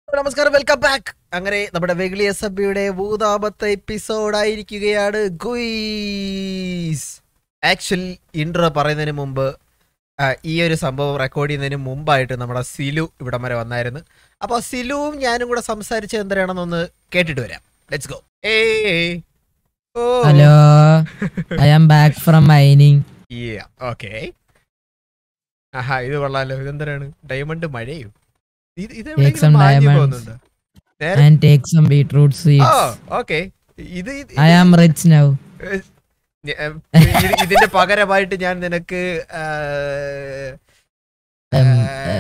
നമസ്കാരം welcome back അങ്ങനെ നമ്മുടെ വെഗിളിയ സഭയുടെ മൂന്നാമത്തെ എപ്പിസോഡ് ആയിരിക്കുകയാണ് ഗുയ്സ് ആക്ച്വൽ ഇൻട്രോ പറയുന്നതിന് മുമ്പ് ആ, ഈ ഒരു സംഭവം റെക്കോർഡ് ചെയ്യുന്നതിന് മുമ്പായിട്ട് നമ്മുടെ സിലു ഇവിടം വരെ വന്നായിരുന്നു അപ്പൊ സിലുവും ഞാനും കൂടെ സംസാരിച്ചത് എന്തരാണെന്നൊന്ന് കേട്ടിട്ട് വരാം ലെറ്റ്സ് ഗോ ഏ oh hello I am back from mining okay ആഹാ ഇത് കൊള്ളാലോ ഇതെന്തരാണ് ഡയമണ്ട് മഴയും ഇത് ഇത് Take some എവിടെയെങ്കിലും മാഞ്ഞു diamonds. പോകുന്നുണ്ടോ നേരെ and take some beetroot or sweets okay ഇത് ഇത് ഐ ആം റിച്ച് നൗ ഏഹ്, ഞ- ഏഹ്, ഇത് ഇതിന്റെ പകരമായിട്ട് ഞാൻ നിനക്ക് ആ, ഉം,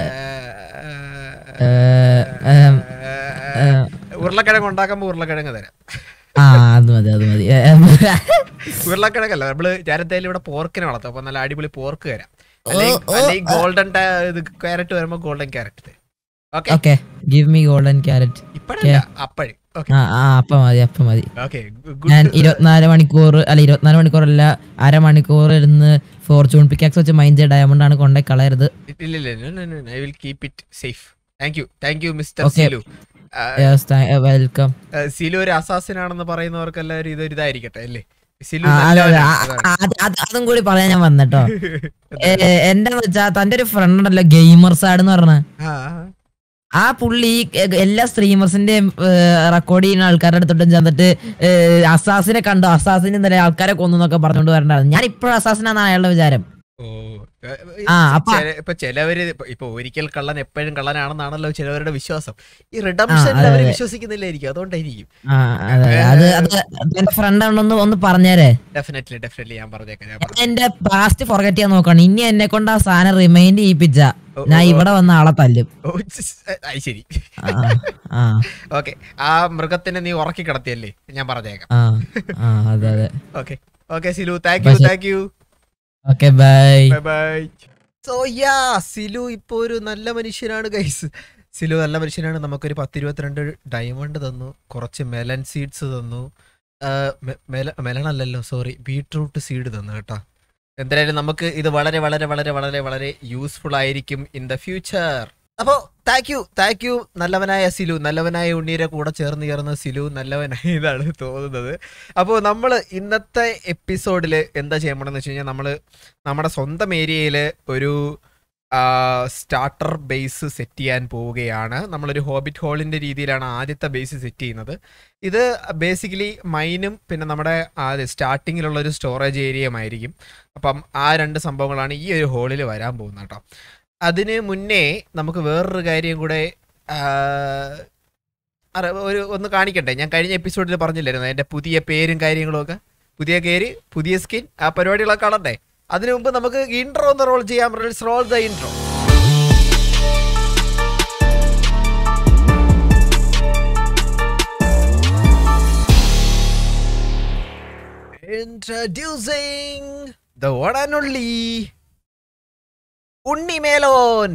ആ, ഉം, ആ, ഉരുളക്കിഴങ്ങ് ഉണ്ടാക്കുമ്പോ ഉരുളക്കിഴങ്ങ് തരാം ആ അത് മതി അത് മതി ഉരുളക്കിഴങ്ങല്ല നമ്മള് ഞാൻ എന്തായാലും ഇവിടെ പോർക്കിനെ വളർത്തും അപ്പൊ നല്ല അടിപൊളി പോർക്ക് തരാം ഓ, ഓ, അല്ലെങ്കിൽ ഗോൾഡൻ ഇത് ക്യാരറ്റ് വരുമ്പോ ഗോൾഡൻ ക്യാരറ്റ് തരും okay okay give me golden carrot ഇപ്പഴല്ല അപ്പഴ് ഓക്കെ ആ ആ അപ്പം മതി അപ്പം മതി ഓക്കെ ഞാൻ ഇരുപത്തിനാല് മണിക്കൂർ അല്ല ഇരുപത്തിനാല് മണിക്കൂറല്ല അരമണിക്കൂർ ഇരുന്ന് ഫോർച്യൂൺ പിക്കാക്സ് വെച്ച് മൈൻഡ് ഡയമണ്ട് ആണ് കൊണ്ടേ കളയരുത് ഇല്ല ഇല്ല I will keep it safe thank you thank you mister Okay. Silu ആ, വെൽക്കം ആ, സിലു ഒരു അസാസിനാണെന്ന് പറയുന്നവർക്ക് എല്ലാവരും ഇതൊരു ഇതായിരിക്കട്ടെ അല്ലേ സിലു അതെ അതെ നല്ലവനാണ്. ആ, അതാണ്. ആ, അത് അത് അതും കൂടി പറയാൻ ഞാൻ വന്നട്ടോ എന്റെ വെച്ചാ തന്റെ ഒരു ഫ്രണ്ട് ഉണ്ടല്ലോ ഗെയിമർ സാഡ് എന്ന് പറഞ്ഞ ആ, ആ പുള്ളി എ- എല്ലാ സ്ട്രീമേഴ്സിന്റെയും റെക്കോർഡ് ചെയ്യുന്ന ആൾക്കാരുടെ അടുത്തോട്ടും ചെന്നിട്ട് ഏ, അസാസിനെ കണ്ടു അസാസിന് ഇന്നലെ ആൾക്കാരെ കൊന്നു എന്നൊക്കെ പറഞ്ഞുകൊണ്ട് വരണ്ടായിരുന്നു ഞാൻ ഇപ്പോഴും അസാസിനാണ് അയാളുടെ വിചാരം ഓ, ഏ, ആ, അപ്പൊ- ചില- ഇപ്പൊ ചിലവര് ഇപ്പൊ- ഇപ്പൊ ഒരിക്കൽ കള്ളൻ എപ്പോഴും കള്ളനാണെന്നാണല്ലോ ചിലവരുടെ വിശ്വാസം ഈ റിഡംഷൻ അതെ, അവര് അതെ. വിശ്വസിക്കുന്നില്ലായിരിക്കും അതുകൊണ്ടായിരിക്കും ആ അതെ അത് അത് എന്റെ ഫ്രണ്ട് ആണെന്ന് ഒന്ന് പറഞ്ഞേരേ ഡെഫിനറ്റ്ലി ഡെഫിനറ്റ്ലി ഞാൻ പറഞ്ഞേക്കാം ഞാൻ ഞാൻ പറഞ്ഞു എന്റെ പാസ്റ്റ് ഫോർഗറ്റ് ചെയ്യാൻ നോക്കണം ഇനി എന്നെ കൊണ്ട് ആ സാധനം റിമൈൻഡ് ചെയ്യിപ്പിച്ച ഓ, ഞാൻ ഓ, ഇവിടെ വന്ന ആളെ തല്ലും ഓ, ഛ്, ഏ, അത് ശരി ആ ആ ഓക്കെ ആ മൃഗത്തിനെ നീ ഉറക്കി കിടത്തിയല്ലേ ഞാൻ പറഞ്ഞേക്കാം ആ ആ അതെ അതെ okay okay Silu thank you പക്ഷെ- thank you okay bye bye bye so yeah Silu ഇപ്പൊ ഒരു നല്ല മനുഷ്യനാണ് ഗൈസ് സിലു നല്ല മനുഷ്യനാണ് നമുക്കൊരു പത്തിരുപത്തിരണ്ട് ഡയമണ്ട് തന്നു കുറച്ച് മെലൻ സീഡ്സ് തന്നു ആ, മെ- മെല മെലൺ അല്ലല്ലോ സോറി ബീട്രൂട്ട് സീഡ് തന്നു കേട്ടോ എന്തായാലും നമുക്ക് ഇത് വളരെ വളരെ വളരെ വളരെ വളരെ യൂസ്ഫുൾ ആയിരിക്കും ഇൻ ദ ഫ്യൂച്ചർ അപ്പോൾ താങ്ക് യു താങ്ക് യു നല്ലവനായ സിലു നല്ലവനായ ഉണ്ണീരെ കൂടെ ചേർന്ന് ചേർന്ന് സിലു നല്ലവനായ ഇതാണ് തോന്നുന്നത് അപ്പോൾ നമ്മൾ ഇന്നത്തെ എപ്പിസോഡിൽ എന്താ ചെയ്യണമെന്ന് വെച്ച് കഴിഞ്ഞാൽ നമ്മൾ നമ്മുടെ സ്വന്തം ഏരിയയിൽ ഒരു സ്റ്റാർട്ടർ ബേസ് സെറ്റ് ചെയ്യാൻ പോവുകയാണ് നമ്മളൊരു ഹോബിറ്റ് ഹോളിൻ്റെ രീതിയിലാണ് ആദ്യത്തെ ബേസ് സെറ്റ് ചെയ്യുന്നത് ഇത് ബേസിക്കലി മൈനും പിന്നെ നമ്മുടെ സ്റ്റാർട്ടിങ്ങിലുള്ള ഒരു സ്റ്റോറേജ് ഏരിയയുമായിരിക്കും അപ്പം ആ രണ്ട് സംഭവങ്ങളാണ് ഈ ഒരു ഹോളിൽ വരാൻ പോകുന്നത് കേട്ടോ അതിന് മുന്നേ നമുക്ക് വേറൊരു കാര്യം കൂടെ ആ, അറ- ഒരു ഒന്ന് കാണിക്കട്ടെ ഞാൻ കഴിഞ്ഞ എപ്പിസോഡിൽ പറഞ്ഞില്ലായിരുന്നു എൻ്റെ പുതിയ പേരും കാര്യങ്ങളും ഒക്കെ പുതിയ പേര് പുതിയ സ്കിൻ ആ പരിപാടികളൊക്കെ കാണണ്ടേ അതിനു മുമ്പ് നമുക്ക് ഇൻട്രോ ഒന്ന് റോൾ ചെയ്യാം roll the intro introducing the one and only Unni melon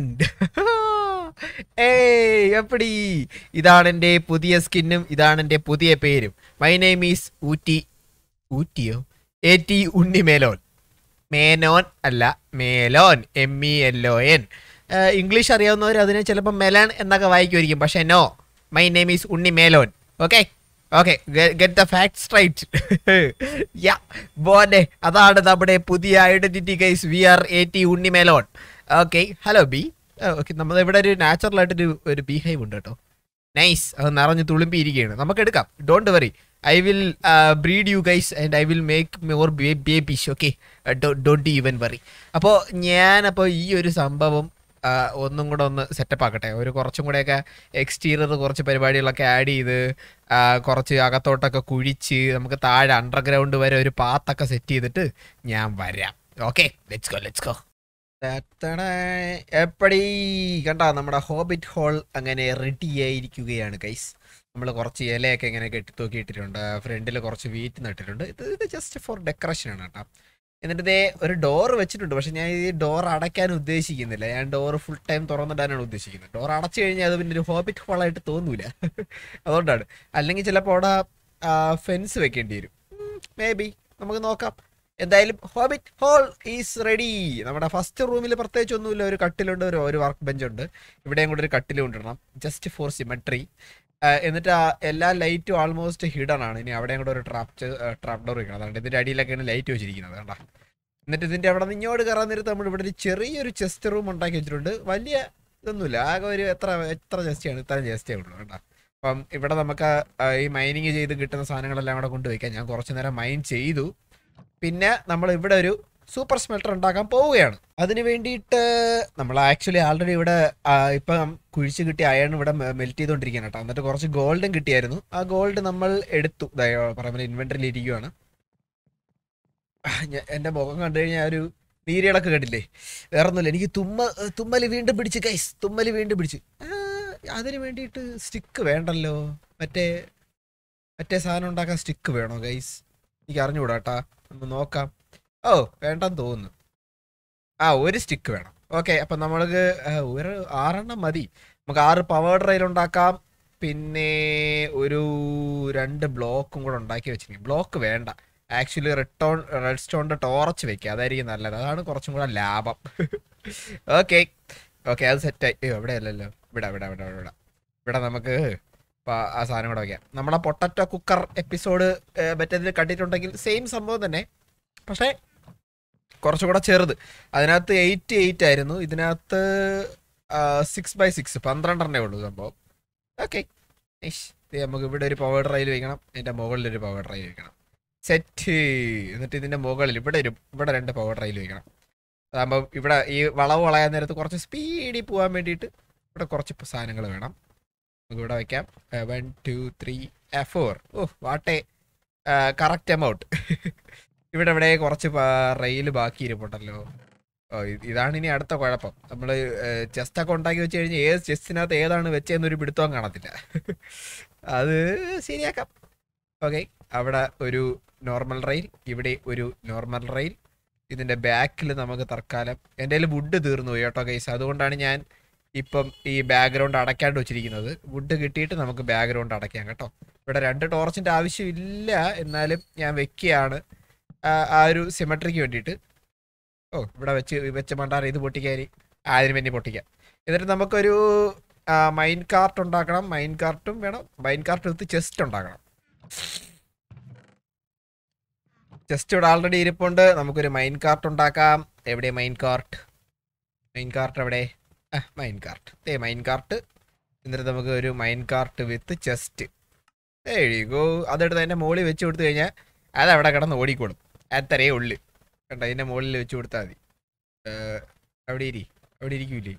ഏയ് എപ്പടി ഇതാണ് എൻ്റെ പുതിയ സ്കിന്നും ഇതാണ് എൻ്റെ പുതിയ പേരും മൈ നെയിം ഈസ് ഊറ്റി ഊറ്റിയോ എ ടി ഉണ്ണിമേലോൻ മേനോൻ അല്ല melon M E L O N English അറിയാവുന്നവർ അതിനെ ചിലപ്പോൾ മെലൺ എന്നൊക്കെ വായിക്കുമായിരിക്കും പക്ഷെ no my name is Unni melon okay okay get the fact straight yeah ബോനെ അതാണ് നമ്മുടെ പുതിയ identity case we are A T Unni melon okay hello B okay നമ്മൾ ഇവിടെ ഒരു നാച്ചുറൽ ആയിട്ടൊരു ഒരു ബി ഹൈവ് ഉണ്ട് കേട്ടോ നൈസ് അത് നിറഞ്ഞ് തുളുമ്പിയിരിക്കുകയാണ് നമുക്ക് എടുക്കാം don't worry I will breed you guys and I will make more babies okay don't even worry അപ്പോൾ ഞാനപ്പോൾ ഈ ഒരു സംഭവം ആ, ഒന്നും കൂടെ ഒന്ന് സെറ്റപ്പ് ആക്കട്ടെ ഒരു കുറച്ചും കൂടെയൊക്കെ എക്സ്റ്റീരിയർ കുറച്ച് പരിപാടികളൊക്കെ ആഡ് ചെയ്ത് ആ, കുറച്ച് അകത്തോട്ടൊക്കെ കുഴിച്ച് നമുക്ക് താഴെ അണ്ടർഗ്രൗണ്ട് വരെ ഒരു പാത്തൊക്കെ സെറ്റ് ചെയ്തിട്ട് ഞാൻ വരാം okay let's go let's go എപ്പടി കണ്ട നമ്മുടെ ഹോബിറ്റ് ഹോൾ അങ്ങനെ റെഡി ആയിരിക്കുകയാണ് ഗൈസ് നമ്മൾ കുറച്ച് ഇലയൊക്കെ ഇങ്ങനെ കെട്ടി തൂക്കിയിട്ടിട്ടുണ്ട് ഫ്രണ്ടിൽ കുറച്ച് വീറ്റ് നട്ടിട്ടുണ്ട് ഇത് ഇത് ജസ്റ്റ് ഫോർ ഡെക്കറേഷൻ ആണ് കേട്ടോ എന്നിട്ട് ഇതേ ഒരു ഡോർ വെച്ചിട്ടുണ്ട് പക്ഷെ ഞാൻ ഈ ഡോർ അടയ്ക്കാൻ ഉദ്ദേശിക്കുന്നില്ല ഞാൻ ഡോർ ഫുൾ ടൈം തുറന്നിടാനാണ് ഉദ്ദേശിക്കുന്നത് ഡോർ അടച്ചു കഴിഞ്ഞാൽ അത് പിന്നെ ഒരു ഹോബിറ്റ് ഹോളായിട്ട് തോന്നൂല അതുകൊണ്ടാണ് അല്ലെങ്കിൽ ചിലപ്പോൾ അവിടെ ഫെൻസ് വെക്കേണ്ടി വരും മേ ബി നമുക്ക് നോക്കാം എന്തായാലും ഹോബിറ്റ് ഹോൾ ഈസ് റെഡി നമ്മുടെ ഫസ്റ്റ് റൂമിൽ പ്രത്യേകിച്ച് ഒന്നുമില്ല ഒരു കട്ടിലുണ്ട് ഒരു ഒരു വർക്ക് ബെഞ്ച് ഉണ്ട് ഇവിടെയും കൂടെ ഒരു കട്ടിൽ കൊണ്ടിടണം ജസ്റ്റ് ഫോർ സിമെട്രി എന്നിട്ട് ആ എല്ലാ ലൈറ്റും ആൾമോസ്റ്റ് ഹിഡൺ ആണ് ഇനി അവിടെയും കൂടെ ഒരു ട്രാപ്പ് ട്രാപ്പ് ഡോർ വെക്കണം അതുകൊണ്ട് ഇതിന്റെ അടിയിലൊക്കെയാണ് ലൈറ്റ് വെച്ചിരിക്കുന്നത് കണ്ട എന്നിട്ട് ഇതിന്റെ അവിടെ നിന്ന് ഇങ്ങോട്ട് കയറാൻ നേരത്ത് നമ്മൾ ഇവിടെ ഒരു ചെറിയൊരു ചെസ്റ്റ് റൂം ഉണ്ടാക്കി വെച്ചിട്ടുണ്ട് വലിയ ഇതൊന്നുമില്ല ആകെ ഒരു എത്ര എത്ര ചെസ്റ്റിയാണ് ഇത്ര ചെസ്റ്റേ ഉള്ളൂ കേട്ടോ അപ്പം ഇവിടെ നമുക്ക് ആ, ഈ മൈനിങ് ചെയ്ത് കിട്ടുന്ന സാധനങ്ങളെല്ലാം കൂടെ കൊണ്ടുവയ്ക്കാം ഞാൻ കുറച്ച് നേരം മൈൻ ചെയ്തു പിന്നെ നമ്മൾ ഇവിടെ ഒരു സൂപ്പർ സ്മെൽട്ടർ ഉണ്ടാക്കാൻ പോവുകയാണ് അതിന് വേണ്ടിയിട്ട് നമ്മൾ ആക്ച്വലി ആൾറെഡി ഇവിടെ ആ, ഇപ്പം കുഴിച്ച് കിട്ടിയ അയൺ ഇവിടെ മെൽറ്റ് ചെയ്തുകൊണ്ടിരിക്കുകയാണ് കേട്ടോ എന്നിട്ട് കുറച്ച് ഗോൾഡും കിട്ടിയായിരുന്നു ആ ഗോൾഡ് നമ്മൾ എടുത്തു പറയുമ്പോൾ ഇൻവെന്ററിൽ ഇരിക്കുകയാണ് ഞാൻ- എൻ്റെ മുഖം കണ്ടു കഴിഞ്ഞാൽ ഒരു നീരിളക്ക് കണ്ടില്ലേ വേറെ ഒന്നുമില്ല എനിക്ക് തുമ്മ തുമ്മല് വീണ്ടും പിടിച്ച് കൈസ് തുമ്മല് വീണ്ടും പിടിച്ച് ആ, അതിന് വേണ്ടിയിട്ട് സ്റ്റിക്ക് വേണ്ടല്ലോ മറ്റേ മറ്റേ സാധനം ഉണ്ടാക്കാൻ സ്റ്റിക്ക് വേണോ ഗൈസ് എനിക്ക് അറിഞ്ഞുകൂടാ കേട്ടാ ഒന്ന് നോക്കാം ഓ വേണ്ടെന്ന് തോന്നുന്നു ആ ഒരു സ്റ്റിക്ക് വേണം ഓക്കെ അപ്പം നമ്മൾക്ക് ആ, ഒരു ആറെണ്ണം മതി നമുക്ക് ആറ് പവർ റെയിൽ ഉണ്ടാക്കാം പിന്നെ ഒരു രണ്ട് ബ്ലോക്കും കൂടെ ഉണ്ടാക്കി വെച്ചിരിക്കും ബ്ലോക്ക് വേണ്ട ആക്ച്വലി റെഡ് ടോൺ റെഡ് സ്റ്റോണിന്റെ ടോർച്ച് വെക്കുക അതായിരിക്കും നല്ലത് അതാണ് കുറച്ചും കൂടെ ലാഭം ഓക്കെ ഓക്കെ അത് സെറ്റായി അയ്യോ ഇവിടെ അല്ലല്ലോ ഇവിടെ ഇവിടെ ഇവിടെ ഇവിടെ ഇവിടെ നമുക്ക് ഇപ്പൊ ആ സാധനം കൂടെ വയ്ക്കാം നമ്മളെ പൊട്ടറ്റോ കുക്കർ എപ്പിസോഡ് മറ്റേതിൽ കണ്ടിട്ടുണ്ടെങ്കിൽ സെയിം സംഭവം തന്നെ പക്ഷേ കുറച്ചുകൂടെ ചെറുത് അതിനകത്ത് എയ്റ്റ് എയ്റ്റ് ആയിരുന്നു ഇതിനകത്ത് സിക്സ് ബൈ സിക്സ് പന്ത്രണ്ടെണ്ണേ ഉള്ളൂ സംഭവം ഓക്കെ നമുക്ക് ഇവിടെ ഒരു പവർ ഡ്രൈവ് വെക്കണം ഇതിന്റെ മുകളിൽ ഒരു പവർ ഡ്രൈവ് വെക്കണം സെറ്റ് എന്നിട്ട് ഇതിന്റെ മുകളിൽ ഇവിടെ ഒരു ഇവിടെ രണ്ട് പവർ ഡ്രൈവ് വെക്കണം അതാകുമ്പോൾ ഇവിടെ ഈ വളവ് വളയാൻ നേരത്ത് കുറച്ച് സ്പീഡിൽ പോകാൻ വേണ്ടിയിട്ട് ഇവിടെ കുറച്ച് സാധനങ്ങൾ വേണം നമുക്ക് ഇവിടെ വെക്കാം one two three four oh what a correct amount ഇവിടെ ഇവിടെ കുറച്ച് റെയിൽ ബാക്കി ഇരിപ്പുണ്ടല്ലോ ഓ ഇത് ഇതാണ് ഇനി അടുത്ത കുഴപ്പം നമ്മൾ ചെസ്റ്റൊക്കെ ഉണ്ടാക്കി വെച്ച് കഴിഞ്ഞാൽ ഏത് ചെസ്റ്റിനകത്ത് ഏതാണ് വെച്ചതെന്നൊരു പിടുത്തവും കാണത്തില്ല അത് ശരിയാക്കാം ഓക്കെ അവിടെ ഒരു നോർമൽ റെയിൽ ഇവിടെ ഒരു നോർമൽ റെയിൽ ഇതിന്റെ ബാക്കിൽ നമുക്ക് തൽക്കാലം എൻ്റെ കയ്യിൽ വുഡ് തീർന്നു പോയി കേട്ടോ ഗൈസ് അതുകൊണ്ടാണ് ഞാൻ ഇപ്പം ഈ ബാക്ക്ഗ്രൗണ്ട് അടയ്ക്കാണ്ട് വെച്ചിരിക്കുന്നത് വുഡ് കിട്ടിയിട്ട് നമുക്ക് ബാക്ക്ഗ്രൗണ്ട് അടയ്ക്കാം കേട്ടോ ഇവിടെ രണ്ട് ടോർച്ചിന്റെ ആവശ്യമില്ല എന്നാലും ഞാൻ വെക്കുകയാണ് ആ ആ ഒരു സിമെട്രിക്ക് വേണ്ടിയിട്ട് ഓ ഇവിടെ വെച്ച് വെച്ച് മണ്ടാറ് ഇത് പൊട്ടിക്കാൻ അതിന് വേണ്ടി പൊട്ടിക്കാം എന്നിട്ട് നമുക്കൊരു മൈൻ കാർട്ട് ഉണ്ടാക്കണം മൈൻ കാർട്ടും വേണം മൈൻ കാർട്ട് എടുത്ത് ചെസ്റ്റ് ഉണ്ടാക്കണം ചെസ്റ്റ് ഇവിടെ ആൾറെഡി ഇരിപ്പുണ്ട് നമുക്കൊരു മൈൻ കാർട്ട് ഉണ്ടാക്കാം എവിടെ മൈൻ കാർട്ട് മൈൻ കാർട്ട് എവിടെ ആ മൈൻ കാർട്ട് ഏ മൈൻ കാർട്ട് എന്നിട്ട് നമുക്ക് ഒരു മൈൻ കാർട്ട് വിത്ത് ചെസ്റ്റ് എഴുകോ അതെടുത്ത് അതിൻ്റെ മുകളിൽ വെച്ച് കൊടുത്തു കഴിഞ്ഞാൽ അത് അവിടെ കിടന്ന് ഓടിക്കോളും അത്രയേ ഉള്ളു കണ്ട അതിൻ്റെ മുകളിൽ വെച്ച് കൊടുത്താൽ മതി ഏ, അവിടെ ഇരി അവിടെ ഇരിക്കൂലേ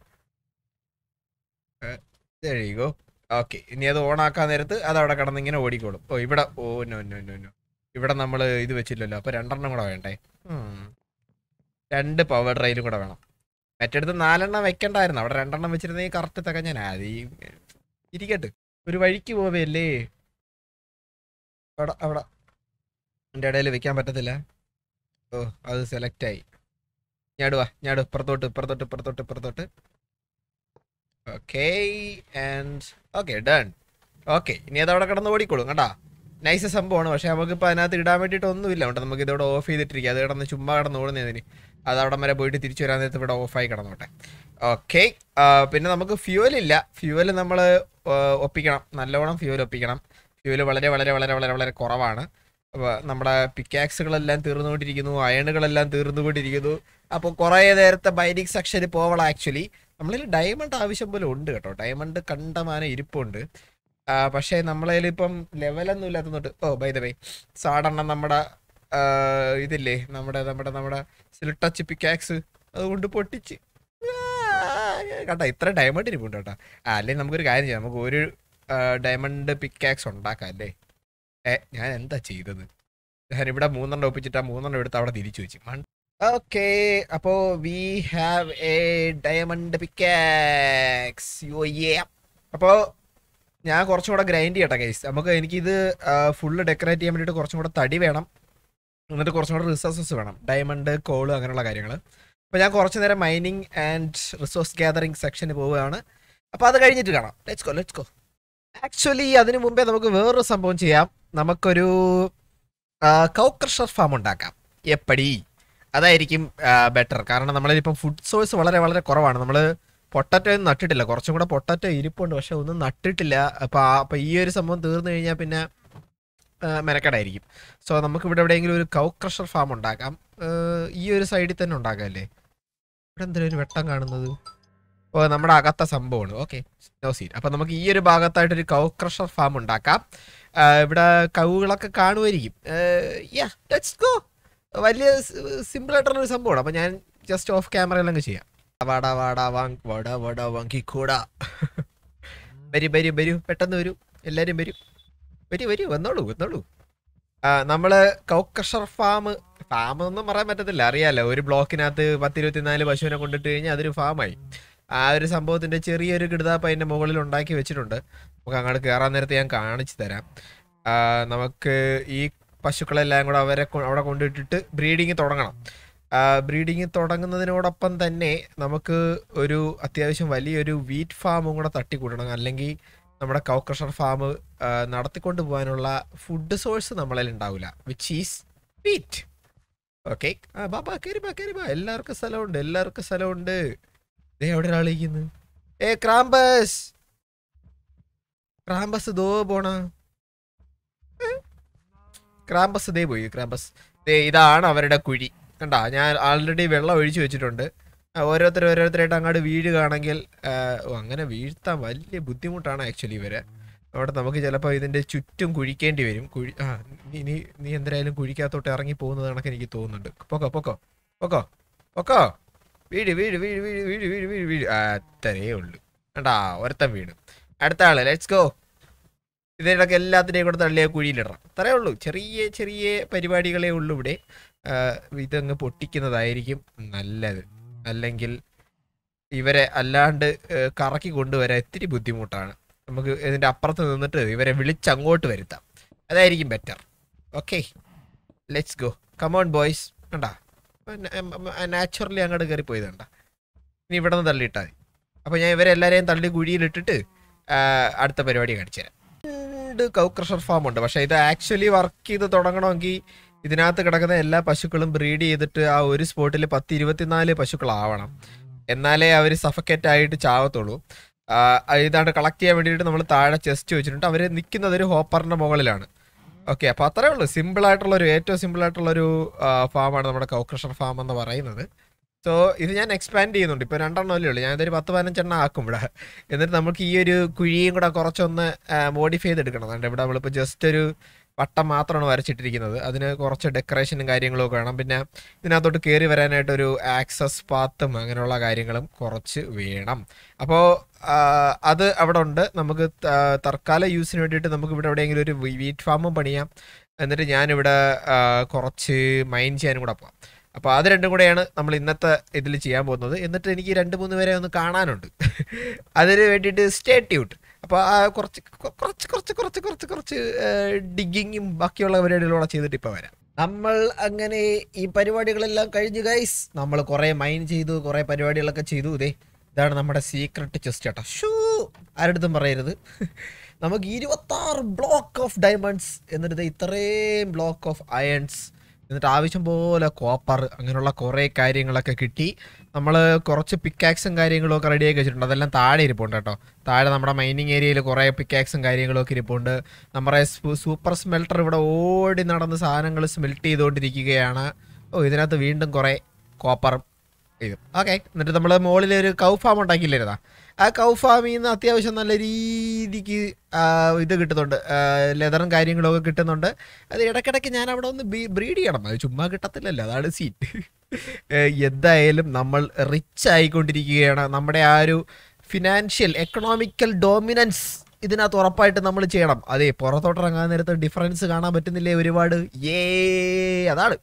എഴുകോ ഓക്കെ ഇനി അത് ഓണാക്കാൻ നേരത്ത് അത് അവിടെ കിടന്ന് ഇങ്ങനെ ഓടിക്കോളും ഓ ഇവിടെ ഓ നോ നോ നോ നോ ഇവിടെ നമ്മൾ ഇത് വെച്ചില്ലല്ലോ അപ്പൊ രണ്ടെണ്ണം കൂടെ വേണ്ടേ ഉം. രണ്ട് പവർ ഡ്രൈലും കൂടെ വേണം മറ്റടുത്ത് നാലെണ്ണം വെക്കണ്ടായിരുന്നു അവിടെ രണ്ടെണ്ണം വെച്ചിരുന്നെങ്കിൽ കറക്റ്റ് തികഞ്ഞാൽ അത് ഈ ഇരിക്കട്ടെ ഒരു വഴിക്ക് പോവല്ലേ അവിടെ അവിടെ എൻ്റെ ഇടയിൽ വെക്കാൻ പറ്റത്തില്ല ഓ അത് സെലക്ട് ആയി ഞാടുവാ ഞാടു ഇപ്പുറത്തോട്ട് ഇപ്പുറത്തോട്ട് ഇപ്പുറത്തോട്ട് ഇപ്പുറത്തോട്ട് okay and okay done okay ഇനി അത് അവിടെ കിടന്ന് ഓടിക്കോളും കേട്ടാ നൈസ് സംഭവമാണ് പക്ഷെ നമുക്കിപ്പോൾ അതിനകത്ത് ഇടാൻ വേണ്ടിയിട്ട് ഒന്നുമില്ല ഉണ്ട് നമുക്ക് ഇതോടെ ഓഫ് ചെയ്തിട്ടിരിക്കുക അത് കിടന്ന് ചുമ്മാ കിടന്ന് ഓടുന്നതിന് അത് അവിടെ വരെ പോയിട്ട് തിരിച്ചു വരാൻ നേരത്ത് ഇവിടെ ഓഫായി കിടന്നോട്ടെ ഓക്കെ പിന്നെ നമുക്ക് ഫ്യൂവൽ ഇല്ല ഫ്യൂവൽ നമ്മൾ ഒപ്പിക്കണം നല്ലവണ്ണം ഫ്യൂവൽ ഒപ്പിക്കണം ഫ്യൂവൽ വളരെ വളരെ വളരെ വളരെ വളരെ കുറവാണ് അപ്പോൾ നമ്മുടെ പിക്കാക്സുകളെല്ലാം തീർന്നുകൊണ്ടിരിക്കുന്നു അയണുകളെല്ലാം തീർന്നുകൊണ്ടിരിക്കുന്നു അപ്പോൾ കുറേ നേരത്തെ ബൈനിങ് സെക്ഷന് പോവണം ആക്ച്വലി നമ്മളിൽ ഡയമണ്ട് ആവശ്യം പോലെ ഉണ്ട് കേട്ടോ ഡയമണ്ട് കണ്ടമാനം ഇരിപ്പുണ്ട് ആ, പക്ഷേ നമ്മളതിൽ ഇപ്പം ലെവലൊന്നും ഇല്ലാത്തതുകൊണ്ട് ഓ ബൈ ദ ബൈ സാടെണ്ണം നമ്മുടെ ആ, ഇതില്ലേ നമ്മുടെ നമ്മുടെ നമ്മുടെ സിലിട്ടച്ച് പിക്കാക്സ് അതുകൊണ്ട് പൊട്ടിച്ച് കേട്ടോ ഇത്ര ഡയമണ്ട് ഇരിപ്പുണ്ട് കേട്ടോ ആ അല്ലെങ്കിൽ നമുക്കൊരു കാര്യം ചെയ്യാം നമുക്ക് ഒരു ഡയമണ്ട് പിക്കാക്സ് ഉണ്ടാക്കാം അല്ലേ ഏ ഞാൻ എന്താ ചെയ്തത് ഞാൻ ഇവിടെ മൂന്നെണ്ണം ഒപ്പിച്ചിട്ട് ആ മൂന്നെണ്ണം എടുത്ത് അവിടെ തിരിച്ചു വെച്ച് ഓക്കെ അപ്പോ we have a diamond pickaxe yo yeah അപ്പോ ഞാൻ കുറച്ചും കൂടെ ഗ്രൈൻഡ് ചെയ്യട്ടെ ഗൈസ് നമുക്ക് എനിക്കിത് ഫുള്ള് ഡെക്കറേറ്റ് ചെയ്യാൻ വേണ്ടിയിട്ട് കുറച്ചും കൂടെ തടി വേണം എന്നിട്ട് കുറച്ചും കൂടെ റിസോഴ്സസ് വേണം ഡയമണ്ട് കോള് അങ്ങനെയുള്ള കാര്യങ്ങൾ അപ്പോൾ ഞാൻ കുറച്ച് നേരം മൈനിങ് ആൻഡ് റിസോഴ്സ് ഗ്യാതറിംഗ് സെക്ഷന് പോവുകയാണ് അപ്പോൾ അത് കഴിഞ്ഞിട്ട് കാണാം let's go let's go actually അതിനു മുമ്പേ നമുക്ക് വേറൊരു സംഭവം ചെയ്യാം നമുക്കൊരു കൗ ക്രഷർ ഫാം ഉണ്ടാക്കാം എപ്പടി അതായിരിക്കും ബെറ്റർ കാരണം നമ്മളിപ്പം ഫുഡ് സോഴ്സ് വളരെ വളരെ കുറവാണ് നമ്മൾ പൊട്ടറ്റോ ഒന്നും നട്ടിട്ടില്ല കുറച്ചും കൂടെ പൊട്ടറ്റോ ഇരിപ്പുണ്ട് പക്ഷെ ഒന്നും നട്ടിട്ടില്ല അപ്പം അപ്പം ഈ ഒരു സംഭവം തീർന്നു കഴിഞ്ഞാൽ പിന്നെ ആ, മെനക്കെടായിരിക്കും സോ നമുക്ക് ഇവിടെ എവിടെയെങ്കിലും ഒരു കൗ ക്രഷർ ഫാം ഉണ്ടാക്കാം ആ, ഈ ഒരു സൈഡിൽ തന്നെ ഉണ്ടാക്കാം അല്ലേ ഇവിടെ എന്തെങ്കിലും ഒരു വെട്ടം കാണുന്നത് ഓ നമ്മുടെ അകത്ത സംഭവമാണ് ഓക്കെ നോ സീൻ അപ്പം നമുക്ക് ഈ ഒരു ഭാഗത്തായിട്ട് ഒരു കൗ ക്രഷർ ഫാം ഉണ്ടാക്കാം ആ, ഇവിടെ കവുകളൊക്കെ കാണുമായിരിക്കും യാ ലെറ്റ്സ് ഗോ വലിയ സിമ്പിൾ ആയിട്ടുള്ള ഒരു സംഭവമാണ് അപ്പം ഞാൻ ജസ്റ്റ് ഓഫ് ക്യാമറയിലങ്ങ് ചെയ്യാം വാടാ വാടാ വാങ് വാടാ വാടാ വാങ്ങിക്കൂടാ വരൂ വരൂ വരൂ പെട്ടെന്ന് വരൂ എല്ലാവരും വരൂ വരൂ വരൂ വന്നോളൂ വന്നോളൂ ആ, നമ്മള് കൗക്കഷർ ഫാം ഫാം ഒന്നും പറയാൻ പറ്റത്തില്ല അറിയാലോ ഒരു ബ്ലോക്കിനകത്ത് പത്തിരുപത്തിനാല് പശുവിനെ കൊണ്ടിട്ട് കഴിഞ്ഞാൽ അതൊരു ഫാമായി ആ ഒരു സംഭവത്തിന്റെ ചെറിയൊരു കിടുതാപ്പ് അതിന്റെ മുകളിൽ ഉണ്ടാക്കി വെച്ചിട്ടുണ്ട് നമുക്ക് അങ്ങോട്ട് കയറാൻ നേരത്തെ ഞാൻ കാണിച്ചു തരാം ആ, നമുക്ക് ഈ പശുക്കളെല്ലാം കൂടെ അവരെ കൊ- അവിടെ കൊണ്ടിട്ടിട്ട് ബ്രീഡിങ് തുടങ്ങണം ബ്രീഡിങ് തുടങ്ങുന്നതിനോടൊപ്പം തന്നെ നമുക്ക് ഒരു അത്യാവശ്യം വലിയൊരു വീറ്റ് ഫാമും കൂടെ തട്ടിക്കൂട്ടണം അല്ലെങ്കിൽ നമ്മുടെ കൗക്രഷർ ഫാം നടത്തിക്കൊണ്ട് പോകാനുള്ള ഫുഡ് സോഴ്സ് നമ്മളിൽ ഉണ്ടാവില്ല വിച്ച് ഈസ് വീറ്റ് ഓക്കെ ആ ബാബാ കയറി ബാ കയറി ബാ എല്ലാവർക്കും സ്ഥലമുണ്ട് എല്ലാവർക്കും സ്ഥലമുണ്ട് ദേ എവിടെ ഒരാൾ ഇരിക്കുന്നു ഏ ക്രാമ്പസ് ക്രാമ്പസ് ദോ പോണ ഏ? ക്രാമ്പസ് ദേ പോയി ക്രാമ്പസ് ദേ ഇതാണ് അവരുടെ കുഴി കണ്ടാ ഞാൻ ആൾറെഡി വെള്ളം ഒഴിച്ചു വെച്ചിട്ടുണ്ട് ആ, ഓരോരുത്തർ ഓരോരുത്തരായിട്ട് അങ്ങോട്ട് വീഴുകയാണെങ്കിൽ ആ, ഓ, അങ്ങനെ വീഴ്ത്താൻ വലിയ ബുദ്ധിമുട്ടാണ് ആക്ച്വലി ഇവരെ അവിടെ നമുക്ക് ചിലപ്പോൾ ഇതിന്റെ ചുറ്റും കുഴിക്കേണ്ടി വരും കുഴി ആ നീ നീ നീ എന്തായാലും കുഴിക്കകത്തോട്ട് ഇറങ്ങി പോകുന്നത് കണക്ക് എനിക്ക് തോന്നുന്നുണ്ട് പൊക്കോ പൊക്കോ പൊക്കോ പൊക്കോ വീട് വീട് വീട് വീട് വീട് വീട് വീട് വീട് ആ, അത്രയേ ഉള്ളൂ കണ്ടാ ഒരുത്തൻ വീട് അടുത്ത ആള് ലെറ്റ്സ് ഗോ ഇതിനൊക്കെ എല്ലാത്തിനെയും കൂടെ തള്ളിയ കുഴിയിലിടണം അത്രേ ഉള്ളൂ ചെറിയ ചെറിയ പരിപാടികളേ ഉള്ളൂ ഇവിടെ ആ, ഇതങ്ങ് പൊട്ടിക്കുന്നതായിരിക്കും നല്ലത് അല്ലെങ്കിൽ ഇവരെ അല്ലാണ്ട് ഏ, കറക്കി കൊണ്ടുവരാൻ ഇത്തിരി ബുദ്ധിമുട്ടാണ് നമുക്ക് ഇതിന്റെ അപ്പുറത്ത് നിന്നിട്ട് ഇവരെ വിളിച്ചങ്ങോട്ട് വരുത്താം അതായിരിക്കും better okay let's go come on boys കണ്ടാ നാച്ചുറലി അങ്ങോട്ട് കയറി പോയത് കണ്ട ഇനി ഇവിടെ നിന്ന് തള്ളിയിട്ടാൽ മതി അപ്പോൾ ഞാൻ ഇവരെ എല്ലാവരെയും തള്ളി കുഴിയിലിട്ടിട്ട് ആ, അടുത്ത പരിപാടി കാണിച്ചു തരാം രണ്ട് കൗക്രഷർ ഫാം ഉണ്ട് പക്ഷേ ഇത് ആക്ച്വലി വർക്ക് ചെയ്ത് തുടങ്ങണമെങ്കിൽ ഇതിനകത്ത് കിടക്കുന്ന എല്ലാ പശുക്കളും ബ്രീഡ് ചെയ്തിട്ട് ആ ഒരു സ്പോട്ടിൽ പത്ത് ഇരുപത്തിനാല് പശുക്കളാവണം എന്നാലേ അവർ സഫക്കേറ്റ് ആയിട്ട് ചാവത്തുള്ളൂ ആ, ഇതാണ്ട് കളക്ട് ചെയ്യാൻ വേണ്ടിയിട്ട് നമ്മൾ താഴെ ചെസ്റ്റ് വെച്ചിട്ടുണ്ട് അവർ നിൽക്കുന്നത് ഒരു ഹോപ്പറിന്റെ മുകളിലാണ് ഓക്കെ അപ്പോൾ അത്രേ ഉള്ളൂ സിമ്പിൾ ആയിട്ടുള്ള ഒരു ഏറ്റവും സിമ്പിൾ ആയിട്ടുള്ള ഒരു ഫാമാണ് നമ്മുടെ കൗക്രഷർ ഫാം എന്ന് പറയുന്നത് സോ ഇത് ഞാൻ എക്സ്പാൻഡ് ചെയ്യുന്നുണ്ട് ഇപ്പോൾ രണ്ടെണ്ണമല്ലേ ഉള്ളൂ ഞാനിതൊരു പത്ത് പതിനഞ്ചെണ്ണം ആക്കും ഇവിടെ എന്നിട്ട് നമുക്ക് ഈ ഒരു കുഴിയും കൂടെ കുറച്ചൊന്ന് മോഡിഫൈ ചെയ്തെടുക്കണം അതുകൊണ്ട് ഇവിടെ നമ്മളിപ്പോൾ ജസ്റ്റ് ഒരു വട്ടം മാത്രമാണ് വരച്ചിട്ടിരിക്കുന്നത് അതിന് കുറച്ച് ഡെക്കറേഷനും കാര്യങ്ങളും ഒക്കെ വേണം പിന്നെ ഇതിനകത്തോട്ട് കയറി വരാനായിട്ടൊരു ആക്സസ് പാത്തും അങ്ങനെയുള്ള കാര്യങ്ങളും കുറച്ച് വേണം അപ്പോൾ അത് അവിടെ ഉണ്ട് നമുക്ക് ത- തൽക്കാല യൂസിന് വേണ്ടിയിട്ട് നമുക്ക് ഇവിടെ എവിടെയെങ്കിലും ഒരു വീറ്റ് ഫാമും പണിയാം എന്നിട്ട് ഞാനിവിടെ ആ, കുറച്ച് മൈൻ ചെയ്യാനും കൂടെ പോവാം അപ്പോൾ അത് രണ്ടും കൂടെയാണ് നമ്മൾ ഇന്നത്തെ ഇതിൽ ചെയ്യാൻ പോകുന്നത് എന്നിട്ട് എനിക്ക് രണ്ട് മൂന്ന് പേരെ ഒന്ന് കാണാനുണ്ട് അതിന് വേണ്ടിയിട്ട് സ്റ്റേ ട്യൂട്ട് അപ്പോൾ ആ കുറച്ച് കൊ- കുറച്ച് കുറച്ച് കുറച്ച് കുറച്ച് കുറച്ച് ഡിഗിങ്ങും ബാക്കിയുള്ള പരിപാടികളൂടെ ചെയ്തിട്ട് ഇപ്പോൾ വരാം നമ്മൾ അങ്ങനെ ഈ പരിപാടികളെല്ലാം കഴിഞ്ഞു ഗൈസ് നമ്മൾ കുറേ മൈൻ ചെയ്തു കുറേ പരിപാടികളൊക്കെ ചെയ്തു ഇതേ ഇതാണ് നമ്മുടെ സീക്രട്ട് ചെസ്റ്റ് കേട്ടോ ഷൂ ആരടുത്തും പറയരുത് നമുക്ക് ഇരുപത്താറ് ബ്ലോക്ക് ഓഫ് ഡയമണ്ട്സ് എന്നിട്ട് ദേ ഇത്രയും ബ്ലോക്ക് ഓഫ് അയൺസ് എന്നിട്ട് ആവശ്യം പോലെ കോപ്പർ അങ്ങനെയുള്ള കുറേ കാര്യങ്ങളൊക്കെ കിട്ടി നമ്മൾ കുറച്ച് പിക്കാക്സും കാര്യങ്ങളും ഒക്കെ റെഡിയാക്കി വെച്ചിട്ടുണ്ട് അതെല്ലാം താഴെ ഇരിപ്പുണ്ട് കേട്ടോ താഴെ നമ്മുടെ മൈനിങ് ഏരിയയിൽ കുറേ പിക്കാക്സും കാര്യങ്ങളും ഒക്കെ ഇരിപ്പുണ്ട് നമ്മുടെ സൂ- സൂപ്പർ സ്മെൽട്ടർ ഇവിടെ ഓടി നടന്ന് സാധനങ്ങൾ സ്മെൽറ്റ് ചെയ്തുകൊണ്ടിരിക്കുകയാണ് ഓ ഇതിനകത്ത് വീണ്ടും കുറേ കോപ്പർ ഇത് ഓക്കെ എന്നിട്ട് നമ്മൾ മുകളിൽ ഒരു കൗ ഫാം ഉണ്ടാക്കിയില്ലായിരുന്നാ ആ കൗ ഫാമിൽ നിന്ന് അത്യാവശ്യം നല്ല രീതിക്ക് ആ, ഇത് കിട്ടുന്നുണ്ട് ലെതറും കാര്യങ്ങളും ഒക്കെ കിട്ടുന്നുണ്ട് അത് ഇടയ്ക്കിടയ്ക്ക് ഞാൻ അവിടെ ഒന്ന് ബ്രീഡ് ചെയ്യണം അത് ചുമ്മാ കിട്ടത്തില്ലല്ലോ അതാണ് സീൻ എന്തായാലും നമ്മൾ റിച്ച് ആയിക്കൊണ്ടിരിക്കുകയാണ് നമ്മുടെ ആ ഒരു ഫിനാൻഷ്യൽ എക്കണോമിക്കൽ ഡോമിനൻസ് ഇതിനകത്ത് ഉറപ്പായിട്ട് നമ്മൾ ചെയ്യണം അതെ പുറത്തോട്ടിറങ്ങാൻ നേരത്ത് ഡിഫറൻസ് കാണാൻ പറ്റുന്നില്ലേ ഒരുപാട് ഏ അതാണ്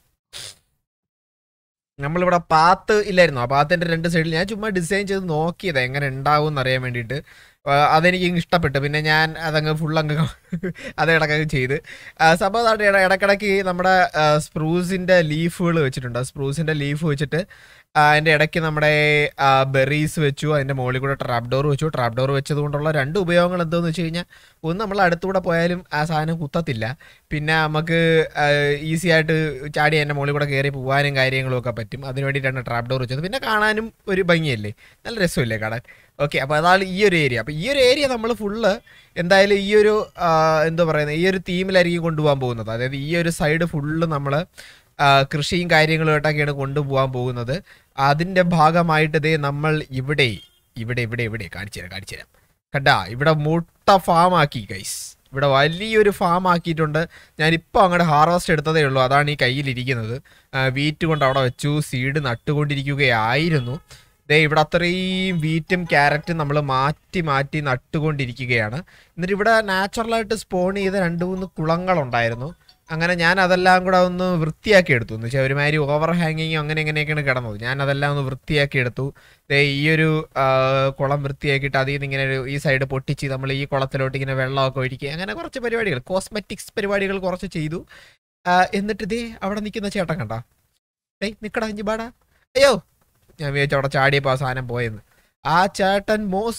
നമ്മളിവിടെ പാത്ത് ഇല്ലായിരുന്നു ആ പാത്തിന്റെ രണ്ട് സൈഡിൽ ഞാൻ ചുമ്മാ ഡിസൈൻ ചെയ്ത് നോക്കിയത് എങ്ങനെ ഉണ്ടാവും എന്ന് അറിയാൻ വേണ്ടിയിട്ട് ആ, അതെനിക്ക് ഇങ്ങ് ഇഷ്ടപ്പെട്ടു പിന്നെ ഞാൻ അതങ്ങ് ഫുൾ അങ്ങ് അത് ഇടക്കൊക്കെ ചെയ്ത് ആ, സംഭവം അതാണ് ഇട- ഇടക്കിടക്ക് നമ്മുടെ സ്പ്രൂസിന്റെ ലീഫുകൾ വെച്ചിട്ടുണ്ട് സ്പ്രൂസിന്റെ ലീഫ് വെച്ചിട്ട് അതിൻ്റെ ഇടയ്ക്ക് നമ്മുടെ ബെറീസ് വെച്ചു അതിൻ്റെ മുകളിൽ കൂടെ ട്രാപ്പ് ഡോർ വെച്ചു ട്രാപ്പ് ഡോർ വെച്ചത് കൊണ്ടുള്ള രണ്ട് ഉപയോഗങ്ങൾ എന്താണെന്ന് വെച്ച് കഴിഞ്ഞാൽ ഒന്ന് നമ്മൾ അടുത്തൂടെ പോയാലും ആ സാധനം കുത്തത്തില്ല പിന്നെ നമുക്ക് ഈസി ആയിട്ട് ചാടി അതിൻ്റെ മുകളിൽ കൂടെ കയറി പോകാനും കാര്യങ്ങളും ഒക്കെ പറ്റും അതിന് വേണ്ടിയിട്ടാണ് ട്രാപ്പ് ഡോർ വെച്ചത് പിന്നെ കാണാനും ഒരു ഭംഗിയല്ലേ നല്ല രസമില്ലേ കാണാൻ ഓക്കെ അപ്പോൾ അതാണ് ഈ ഒരു ഏരിയ അപ്പോൾ ഈ ഒരു ഏരിയ നമ്മൾ ഫുള്ള് എന്തായാലും ഈ ഒരു ആ, എന്താ പറയുന്നത് ഈ ഒരു തീമിലായിരിക്കും കൊണ്ടുപോകാൻ പോകുന്നത് അതായത് ഈ ഒരു സൈഡ് ഫുള്ള് നമ്മൾ കൃഷിയും കാര്യങ്ങളുമായിട്ടൊക്കെയാണ് കൊണ്ടുപോകാൻ പോകുന്നത് അതിൻ്റെ ഭാഗമായിട്ട് ദേ നമ്മൾ ഇവിടെ ഇവിടെ ഇവിടെ ഇവിടെ കാണിച്ചു തരാം കാണിച്ചു തരാം കണ്ടാ ഇവിടെ മുട്ട ഫാം ആക്കി ഗൈസ് ഇവിടെ വലിയൊരു ഫാം ആക്കിയിട്ടുണ്ട് ഞാനിപ്പോൾ അങ്ങോട്ട് ഹാർവസ്റ്റ് എടുത്തതേ ഉള്ളൂ അതാണ് ഈ കയ്യിലിരിക്കുന്നത് വീറ്റ് കൊണ്ട് അവിടെ വെച്ചു സീഡ് നട്ടുകൊണ്ടിരിക്കുകയായിരുന്നു ദേ ഇവിടെ അത്രയും വീറ്റും ക്യാരറ്റും നമ്മൾ മാറ്റി മാറ്റി നട്ടുകൊണ്ടിരിക്കുകയാണ് എന്നിട്ട് ഇവിടെ നാച്ചുറലായിട്ട് സ്പോൺ ചെയ്ത രണ്ട് മൂന്ന് കുളങ്ങളുണ്ടായിരുന്നു അങ്ങനെ ഞാൻ അതെല്ലാം കൂടെ ഒന്ന് വൃത്തിയാക്കി എടുത്തു എന്ന് വെച്ചാൽ ഒരുമാതിരി ഓവർ ഹാങ്ങിങ്ങും അങ്ങനെ ഇങ്ങനെയൊക്കെയാണ് കിടന്നത് ഞാൻ അതെല്ലാം ഒന്ന് വൃത്തിയാക്കി എടുത്തു ദേ ഈ ഒരു ആ, കുളം വൃത്തിയാക്കിയിട്ട് അതിൽ നിന്ന് ഇങ്ങനെ ഒരു ഈ സൈഡ് പൊട്ടിച്ച് നമ്മൾ ഈ കുളത്തിലോട്ട് ഇങ്ങനെ വെള്ളമൊക്കെ ഒഴിക്കുക അങ്ങനെ കുറച്ച് പരിപാടികൾ കോസ്മെറ്റിക്സ് പരിപാടികൾ കുറച്ച് ചെയ്തു ആ, എന്നിട്ട് ഇതേ അവിടെ നിൽക്കുന്ന ചേട്ടൻ കണ്ട ഏയ് നിക്കടാ ഇഞ്ചി ബാടാ അയ്യോ ഞാൻ വിചാരിച്ചു അവിടെ ചാടിയപ്പോൾ ആ സാധനം പോയെന്ന് ആ ചേട്ടൻ മോസ്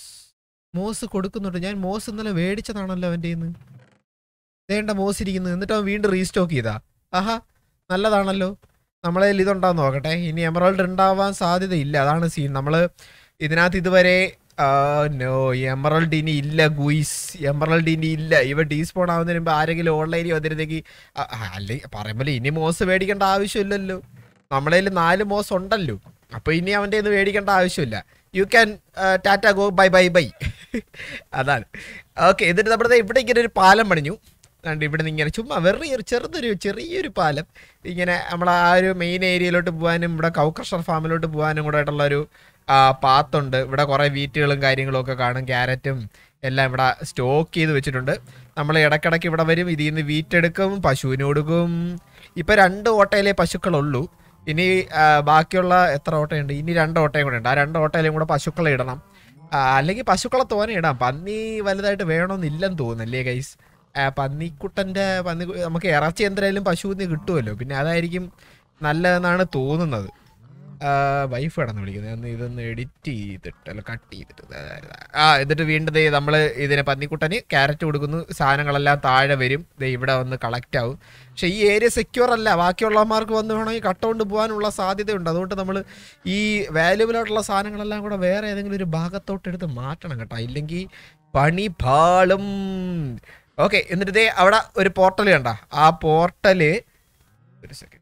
മോസ് കൊടുക്കുന്നുണ്ട് ഞാൻ മോസ് ഇന്നലെ മേടിച്ചതാണല്ലോ അവൻ്റെ നിന്ന് വേണ്ട മോസ് ഇരിക്കുന്നത് എന്നിട്ട് അവൻ വീണ്ടും റീസ്റ്റോക്ക് ചെയ്താ ആഹാ നല്ലതാണല്ലോ നമ്മളെ ഇതുണ്ടാന്ന് നോക്കട്ടെ ഇനി എമറോൾഡ് ഉണ്ടാവാൻ സാധ്യതയില്ല അതാണ് സീൻ നമ്മൾ ഇതിനകത്ത് ഇതുവരെ നോ എമറോൾഡ് ഇനി ഇല്ല ഗുയിസ് എമറോൾഡ് ഇനി ഇല്ല ഇവ ഡീസ്പോൺ ആവുന്നതിന് മുമ്പ് ആരെങ്കിലും ഓൺലൈനിൽ വന്നിരുന്നെങ്കിൽ അല്ലെ പറയുമ്പോൾ ഇനി മോസ് മേടിക്കേണ്ട ആവശ്യമില്ലല്ലോ നമ്മളെ കയ്യിൽ നാല് മോസ് ഉണ്ടല്ലോ അപ്പൊ ഇനി അവൻ്റെ ഇത് മേടിക്കേണ്ട ആവശ്യമില്ല you can tata go bye bye bye അതാണ് ഓക്കെ എന്നിട്ട് നമ്മുടെ ദേ ഇവിടെ ഇങ്ങനെ ഒരു പാലം പണിഞ്ഞു അതുകൊണ്ട് ഇവിടെ നിന്ന് ഇങ്ങനെ ചുമ്മാ വെറുതെ ഒരു ചെറുതൊരു ചെറിയൊരു പാലം ഇങ്ങനെ നമ്മൾ ആ ഒരു മെയിൻ ഏരിയയിലോട്ട് പോകാനും ഇവിടെ കൗക്രഷർ ഫാമിലോട്ട് പോകാനും കൂടെ ആയിട്ടുള്ള ഒരു പാത്തുണ്ട് ഇവിടെ കുറേ വീറ്റുകളും കാര്യങ്ങളും ഒക്കെ കാണും ക്യാരറ്റും എല്ലാം ഇവിടെ സ്റ്റോക്ക് ചെയ്ത് വെച്ചിട്ടുണ്ട് നമ്മൾ ഇടയ്ക്കിടയ്ക്ക് ഇവിടെ വരും ഇതിൽ നിന്ന് വീറ്റെടുക്കും പശുവിന് കൊടുക്കും ഇപ്പം രണ്ട് ഓട്ടയിലെ പശുക്കളുള്ളൂ ഇനി ആ, ബാക്കിയുള്ള എത്ര ഓട്ടയുണ്ട് ഇനി രണ്ട് ഓട്ടയും കൂടെ ഉണ്ട് ആ രണ്ട് ഓട്ടയിലും കൂടെ പശുക്കളെ ഇടണം ആ, അല്ലെങ്കിൽ പശുക്കളെ തോനെ ഇടാം പന്നി വലുതായിട്ട് വേണമെന്നില്ലെന്ന് തോന്നുന്നല്ലേ ഗൈസ് പന്നിക്കുട്ടൻ്റെ പന്നി നമുക്ക് ഇറച്ചി എന്തായാലും പശുവിന് കിട്ടുമല്ലോ പിന്നെ അതായിരിക്കും നല്ലതെന്നാണ് തോന്നുന്നത് വൈഫ് കിടന്ന് വിളിക്കുന്നത് ഒന്ന് ഇതൊന്ന് എഡിറ്റ് ചെയ്തിട്ട് അല്ല കട്ട് ചെയ്തിട്ട് ദാ, ദാ, ദാ. ആ എന്നിട്ട് വീണ്ടും ദേ നമ്മൾ ഇതിനെ പന്നിക്കുട്ടന് ക്യാരറ്റ് കൊടുക്കുന്നു സാധനങ്ങളെല്ലാം താഴെ വരും ദേ ഇവിടെ വന്ന് കളക്ട് ആവും പക്ഷേ ഈ ഏരിയ സെക്യൂർ അല്ല ബാക്കിയുള്ളവന്മാർക്ക് വന്ന് വേണമെങ്കിൽ കട്ടുകൊണ്ട് പോകാനുള്ള സാധ്യതയുണ്ട് അതുകൊണ്ട് നമ്മൾ ഈ വാല്യുബിൾ ആയിട്ടുള്ള സാധനങ്ങളെല്ലാം കൂടെ വേറെ ഏതെങ്കിലും ഒരു ഭാഗത്തോട്ട് എടുത്ത് മാറ്റണം കേട്ടോ ഇല്ലെങ്കിൽ പണി പാളും ഓക്കെ എന്നിട്ട് ദേ അവിടെ ഒരു പോർട്ടൽ കണ്ട ആ പോർട്ടല് ഒരു സെക്കൻഡ്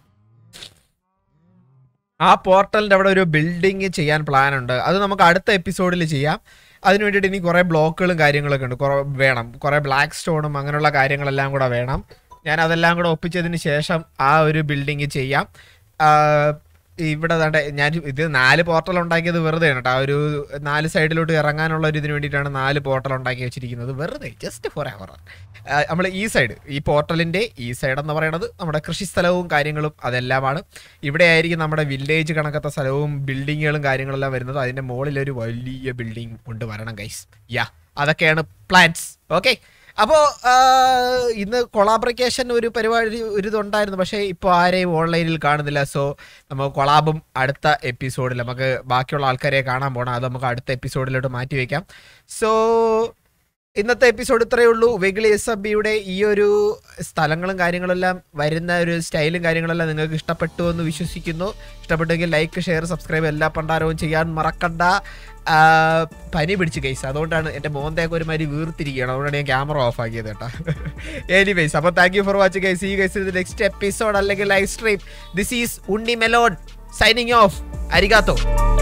ആ പോർട്ടലിന്റെ അവിടെ ഒരു ബിൽഡിംഗ് ചെയ്യാൻ പ്ലാൻ ഉണ്ട് അത് നമുക്ക് അടുത്ത എപ്പിസോഡിൽ ചെയ്യാം അതിന് വേണ്ടിയിട്ട് ഇനി കുറേ ബ്ലോക്കുകളും കാര്യങ്ങളൊക്കെ ഉണ്ട് കുറേ വേണം കുറേ ബ്ലാക്ക് സ്റ്റോണും അങ്ങനെയുള്ള കാര്യങ്ങളെല്ലാം കൂടെ വേണം ഞാൻ അതെല്ലാം കൂടെ ഒപ്പിച്ചതിന് ശേഷം ആ ഒരു ബിൽഡിംഗ് ചെയ്യാം ആ, ഇവിടെ ദാണ്ടെ ഞാൻ ഇത് നാല് പോർട്ടൽ ഉണ്ടാക്കിയത് വെറുതെ കേട്ടോ ആ ഒരു നാല് സൈഡിലോട്ട് ഇറങ്ങാനുള്ള ഒരു ഇതിന് വേണ്ടിയിട്ടാണ് നാല് പോർട്ടൽ ഉണ്ടാക്കി വെച്ചിരിക്കുന്നത് വെറുതെ ജസ്റ്റ് ഫോർ എവർ നമ്മൾ ഈ സൈഡ് ഈ പോർട്ടലിന്റെ ഈ സൈഡ് എന്ന് പറയുന്നത് നമ്മുടെ കൃഷിസ്ഥലവും കാര്യങ്ങളും അതെല്ലാമാണ് ഇവിടെ ആയിരിക്കും നമ്മുടെ വില്ലേജ് കണക്കത്തെ സ്ഥലവും ബിൽഡിങ്ങുകളും കാര്യങ്ങളെല്ലാം വരുന്നത് അതിന്റെ മുകളിൽ ഒരു വലിയ ബിൽഡിംഗ് കൊണ്ട് വരണം ഗൈസ് യാ അതൊക്കെയാണ് പ്ലാൻസ് ഓക്കെ അപ്പോൾ ഇന്ന് കൊളാബ്രിക്കേഷൻ ഒരു പരിപാടി ഒരു ഇതുണ്ടായിരുന്നു പക്ഷേ ഇപ്പോൾ ആരെയും ഓൺലൈനിൽ കാണുന്നില്ല സോ നമുക്ക് കൊളാബും അടുത്ത എപ്പിസോഡിൽ നമുക്ക് ബാക്കിയുള്ള ആൾക്കാരെ കാണാൻ പോകണം അത് നമുക്ക് അടുത്ത എപ്പിസോഡിലോട്ട് മാറ്റി വയ്ക്കാം സോ ഇന്നത്തെ എപ്പിസോഡ് ഇത്രയേ ഉള്ളൂ വെഗിളി എസ് എഫ് ബിയുടെ ഈ ഒരു സ്ഥലങ്ങളും കാര്യങ്ങളെല്ലാം വരുന്ന ഒരു സ്റ്റൈലും കാര്യങ്ങളെല്ലാം നിങ്ങൾക്ക് ഇഷ്ടപ്പെട്ടു എന്ന് വിശ്വസിക്കുന്നു ഇഷ്ടപ്പെട്ടെങ്കിൽ ലൈക്ക് ഷെയർ സബ്സ്ക്രൈബ് എല്ലാ പണ്ടാരവും ചെയ്യാൻ മറക്കണ്ട ആ, പനി പിടിച്ച് കേസ് അതുകൊണ്ടാണ് എൻ്റെ മോന്തയൊക്കെ ഒരു മാതിരി വീർത്തിരിക്കുകയാണ് അതുകൊണ്ടാണ് ഞാൻ ക്യാമറ ഓഫ് ആക്കിയത് കേട്ടോ എനിവേസ് അപ്പോൾ thank you for watching guys ഈ ഗൈസ് നെക്സ്റ്റ് എപ്പിസോഡ് അല്ലെങ്കിൽ live stream this is Unni മെലോഡ് സൈനിങ് ഓഫ് അരികാത്തോ